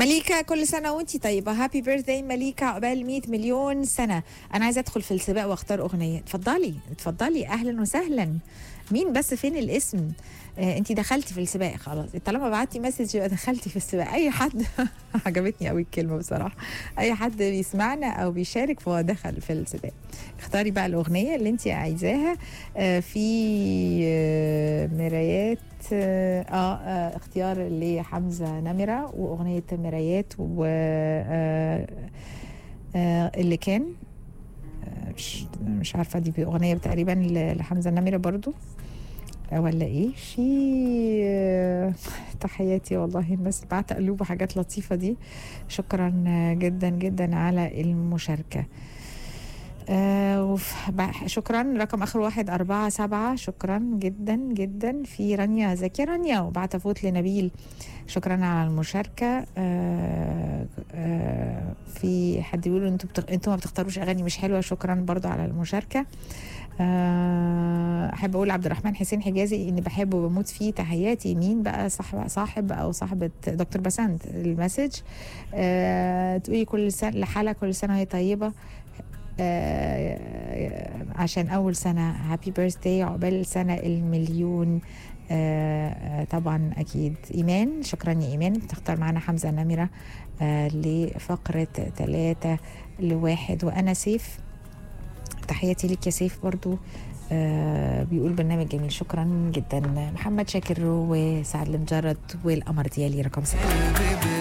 مليكة كل سنة وانتي طيبة هابي بيرثداي مليكة عقبال 100 مليون سنة أنا عايزة أدخل في السباق وأختار أغنية اتفضلي اتفضلي أهلا وسهلا مين بس فين الاسم آه انت دخلتي في السباق خلاص طالما بعتي مسج يبقى دخلتي في السباق اي حد عجبتني قوي الكلمه بصراحه اي حد بيسمعنا او بيشارك فهو دخل في السباق اختاري بقى الاغنيه اللي انت عايزاها آه في آه مرايات آه, اه اختيار لحمزه نمره واغنيه مرايات و آه آه اللي كان آه مش مش عارفه دي اغنيه تقريبا لحمزه نمره برضو ولا ايه في تحياتي والله الناس بعت قلوب وحاجات لطيفة دي شكرا جدا جدا على المشاركة آه شكرا رقم اخر واحد أربعة سبعة شكرا جدا جدا في رانيا زكي رانيا وبعت فوت لنبيل شكرا على المشاركة آه آه في حد بيقول انتوا بتخ... انتوا ما بتختاروش اغاني مش حلوة شكرا برضو على المشاركة احب اقول عبد الرحمن حسين حجازي اني بحبه وبموت فيه تحياتي مين بقى صاحب صاحب او صاحبه دكتور بسنت المسج أه تقولي كل سنه لحالة كل سنه وهي طيبه أه عشان اول سنه هابي بيرثداي عقبال سنه المليون آه طبعا اكيد ايمان شكرا يا ايمان بتختار معانا حمزه نمره آه لفقره ثلاثة لواحد وانا سيف تحياتي لك يا سيف برضو آه بيقول برنامج جميل شكرا جدا محمد شاكر وسعد المجرد والقمر ديالي رقم ستة